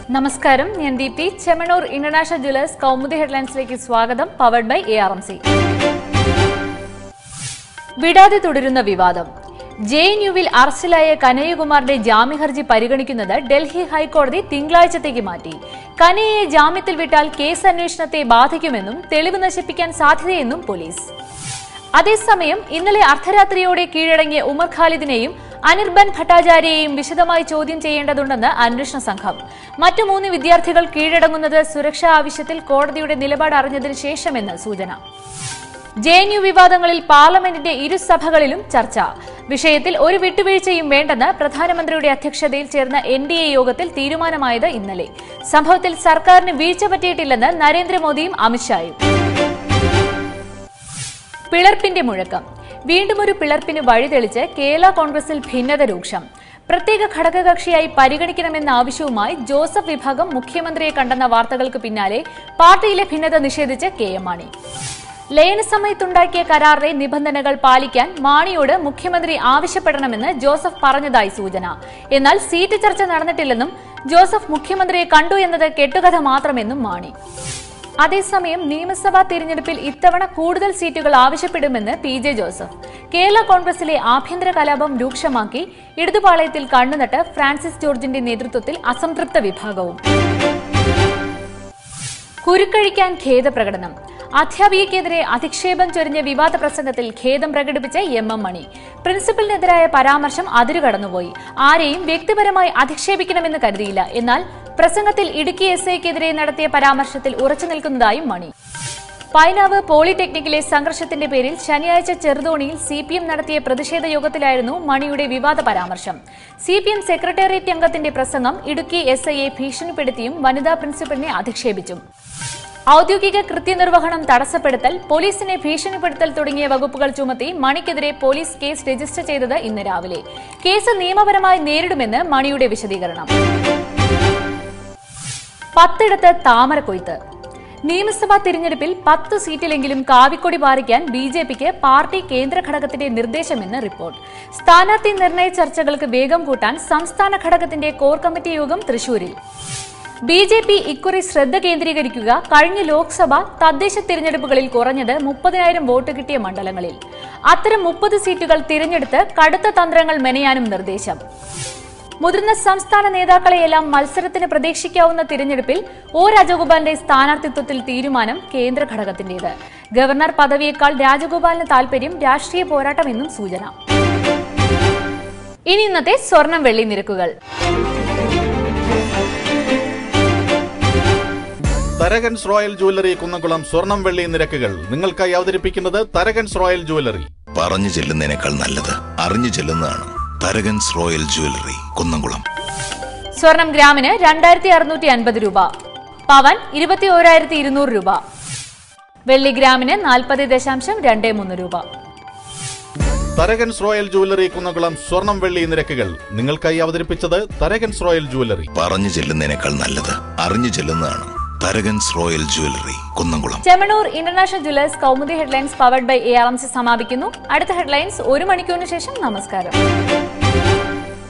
നമസ്കാരം ഞാൻ Deepthi Chemmanur international jewellers Kaumudi ഹെഡ്ലൈൻസിലേക്ക് സ്വാഗതം powered by A R M C വിടാതെ തുടരുന്ന വിവാദം ജെ എൻ യുവിൽ അറസ്റ്റിലായ കനയ്യകുമാറിന്റെ ജാമ്യഹർജി പരിഗണിക്കുന്നത് ഡൽഹി ഹൈക്കോടതി തിങ്കളാഴ്ചത്തേക്ക് മാറ്റി കനയ്യയെ ജാമ്യത്തിൽ വിട്ടാൽ കേസ് അന്വേഷണത്തെ ബാധിക്കുമെന്നും തെളിവ് നശിപ്പിക്കാൻ സാധ്യതയെന്നും പോലീസ് അതേസമയം ഇന്നലെ അർദ്ധരാത്രിയോടെ കീഴടങ്ങിയ ഉമർ ഖാലിദിനെയും അനിർബൻ ഭട്ടാചാര്യയെയും വിശദമായി ചോദ്യം ചെയ്യേണ്ടതുണ്ടെന്ന് അന്വേഷണ സംഘം മറ്റു മൂന്ന് വിദ്യാർത്ഥികൾ കീഴടങ്ങുന്നത് സുരക്ഷാ ആവശ്യത്തിൽ കോടതിയുടെ നിലപാട് അറിഞ്ഞതിന് ശേഷമെന്ന് സൂചന ജെ എൻ യു വിവാദങ്ങളിൽ പാർലമെന്റിന്റെ ഇരുസഭകളിലും ചർച്ച വിഷയത്തിൽ ഒരു വിട്ടുവീഴ്ചയും വേണ്ടെന്ന് പ്രധാനമന്ത്രിയുടെ അധ്യക്ഷതയിൽ ചേർന്ന എൻ ഡി എ യോഗത്തിൽ തീരുമാനമായത് ഇന്നലെ സംഭവത്തിൽ സർക്കാരിന് വീഴ്ച പറ്റിയിട്ടില്ലെന്ന് നരേന്ദ്രമോദിയും അമിത്ഷായും പിളർപ്പിന്റെ മുഴക്കം വീണ്ടും ഒരു പിളർപ്പിന് വഴിതെളിച്ച് കേരള കോൺഗ്രസിൽ ഭിന്നത രൂക്ഷം പ്രത്യേക ഘടകകക്ഷിയായി പരിഗണിക്കണമെന്ന ആവശ്യവുമായി ജോസഫ് വിഭാഗം മുഖ്യമന്ത്രിയെ കണ്ടെന്ന വാർത്തകൾക്ക് പിന്നാലെ പാർട്ടിയിലെ ഭിന്നത നിഷേധിച്ച് കെ എം മാണി ലയന സമയത്തുണ്ടാക്കിയ കരാറിലെ നിബന്ധനകൾ പാലിക്കാൻ മാണിയോട് മുഖ്യമന്ത്രി ആവശ്യപ്പെടണമെന്ന് ജോസഫ് പറഞ്ഞതായി സൂചന എന്നാൽ സീറ്റ് ചർച്ച നടന്നിട്ടില്ലെന്നും ജോസഫ് മുഖ്യമന്ത്രിയെ കണ്ടു എന്നത് കെട്ടുകഥ മാത്രമെന്നും മാണി അതേസമയം നിയമസഭാ തിരഞ്ഞെടുപ്പിൽ ഇത്തവണ കൂടുതൽ സീറ്റുകൾ ആവശ്യപ്പെടുമെന്ന് പി ജെ ജോസഫ് കേരള കോൺഗ്രസിലെ ആഭ്യന്തര കലാപം രൂക്ഷമാക്കി ഇടതുപാളയത്തിൽ കണ്ണുനട്ട് ഫ്രാൻസിസ് ജോർജിന്റെ നേതൃത്വത്തിൽ അസംതൃപ്ത വിഭാഗവും കുരുക്കഴിക്കാൻ ഖേദപ്രകടനം അധ്യാപികയ്ക്കെതിരെ അധിക്ഷേപം ചൊരിഞ്ഞ വിവാദ പ്രസംഗത്തിൽ ഖേദം പ്രകടിപ്പിച്ച എം എം മണി പ്രിൻസിപ്പലിനെതിരായ പരാമർശം അതിരുകടന്നുപോയി ആരെയും വ്യക്തിപരമായി അധിക്ഷേപിക്കണമെന്ന് കരുതിയില്ല എന്നാൽ പ്രസംഗത്തിൽ ഇടുക്കി എസ് ഐക്കെതിരെ നടത്തിയ പരാമർശത്തിൽ ഉറച്ചു നിൽക്കുന്നതായും മണി പൈനാവ് പോളിടെക്നിക്കിലെ സംഘർഷത്തിന്റെ പേരിൽ ശനിയാഴ്ച ചെറുതോണിയിൽ സി പി എം നടത്തിയ പ്രതിഷേധ യോഗത്തിലായിരുന്നു മണിയുടെ വിവാദ പരാമർശം സി പി എം സെക്രട്ടേറിയറ്റ് അംഗത്തിന്റെ പ്രസംഗം ഇടുക്കി എസ് ഐയെ ഭീഷണിപ്പെടുത്തിയും വനിതാ പ്രിൻസിപ്പലിനെ അധിക്ഷേപിച്ചും ഔദ്യോഗിക കൃത്യനിർവഹണം തടസ്സപ്പെടുത്തൽ പോലീസിനെ ഭീഷണിപ്പെടുത്തൽ തുടങ്ങിയ വകുപ്പുകൾ ചുമത്തി മണിക്കെതിരെ പോലീസ് കേസ് രജിസ്റ്റർ ചെയ്തത് ഇന്ന് രാവിലെ കേസ് നിയമപരമായി നേരിടുമെന്ന് മണിയുടെ വിശദീകരണം പത്തിടത്ത് താമരക്കൊയ്ത്ത് നിയമസഭാ തിരഞ്ഞെടുപ്പിൽ പത്ത് സീറ്റിലെങ്കിലും കാവിക്കൊടി പാറിക്കാൻ ബി ജെ പിക്ക് പാർട്ടി കേന്ദ്ര ഘടകത്തിന്റെ നിർദ്ദേശമെന്ന് റിപ്പോർട്ട് സ്ഥാനാർത്ഥി നിർണയ ചർച്ചകൾക്ക് വേഗം കൂട്ടാൻ സംസ്ഥാന ഘടകത്തിന്റെ കോർ കമ്മിറ്റി യോഗം തൃശൂരിൽ ബി ജെ പി ഇക്കുറി ശ്രദ്ധ കേന്ദ്രീകരിക്കുക കഴിഞ്ഞ ലോക്സഭ തദ്ദേശ തിരഞ്ഞെടുപ്പുകളിൽ കുറഞ്ഞത് മുപ്പതിനായിരം വോട്ട് കിട്ടിയ മണ്ഡലങ്ങളിൽ അത്തരം മുപ്പത് സീറ്റുകൾ തിരഞ്ഞെടുത്ത് കടുത്ത തന്ത്രങ്ങൾ മെനയാനും നിർദ്ദേശം മുതിർന്ന സംസ്ഥാന നേതാക്കളെയെല്ലാം മത്സരത്തിന് പ്രതീക്ഷിക്കാവുന്ന തിരഞ്ഞെടുപ്പിൽ ഒ രാജഗോപാലിന്റെ സ്ഥാനാർത്ഥിത്വത്തിൽ തീരുമാനം കേന്ദ്ര ഘടകത്തിന്റേത് ഗവർണർ പദവിയേക്കാൾ രാജഗോപാലിന് താൽപര്യം രാഷ്ട്രീയ പോരാട്ടമെന്നും സൂചന ഇനി ഇന്നത്തെ സ്വർണം വെള്ളി നിരക്കുകൾ തരകൻസ് റോയൽ ജുവല്ലറി കുന്നംകുളം സ്വർണം വെള്ളി നിരക്കുകൾ നിങ്ങൾക്കായി അവതരിപ്പിക്കുന്നത് തരകൻസ് റോയൽ ജുവല്ലറി പറഞ്ഞു ചെല്ലുന്നതിനേക്കാൾ നല്ലത് അറിഞ്ഞു ചെല്ലുന്നതാണ് തരകൻസ് റോയൽ ജുവലറി കുന്നംകുളം സ്വർണം ഗ്രാമിന് രണ്ടായിരത്തി അറുന്നൂറ്റി അൻപത് രൂപ പവൻ ഇരുപത്തി ഓരായിരത്തി ഇരുന്നൂറ് രൂപ വെള്ളി ഗ്രാമിന് നാൽപ്പത് ദശാംശം രണ്ട് മൂന്ന് രൂപ തരകൻസ് റോയൽ ജുവല്ലറി കുന്നംകുളം സ്വർണം വെള്ളി നിരക്കുകൾ നിങ്ങൾക്കായി അവതരിപ്പിച്ചത് തരകൻസ് റോയൽ ജുവല്ലറി പറഞ്ഞു ചെല്ലുന്നതിനേക്കാൾ നല്ലത് അറിഞ്ഞു ചെല്ലുന്നതാണ് Tharakans royal jewellery Kunnamkulam Chemmanur international jewellers Kaumudi headlines powered by A R M C സമാപിക്കുന്നു അടുത്ത ഹെഡ്ലൈൻസ് ഒരു മണിക്കൂറിന് ശേഷം നമസ്കാരം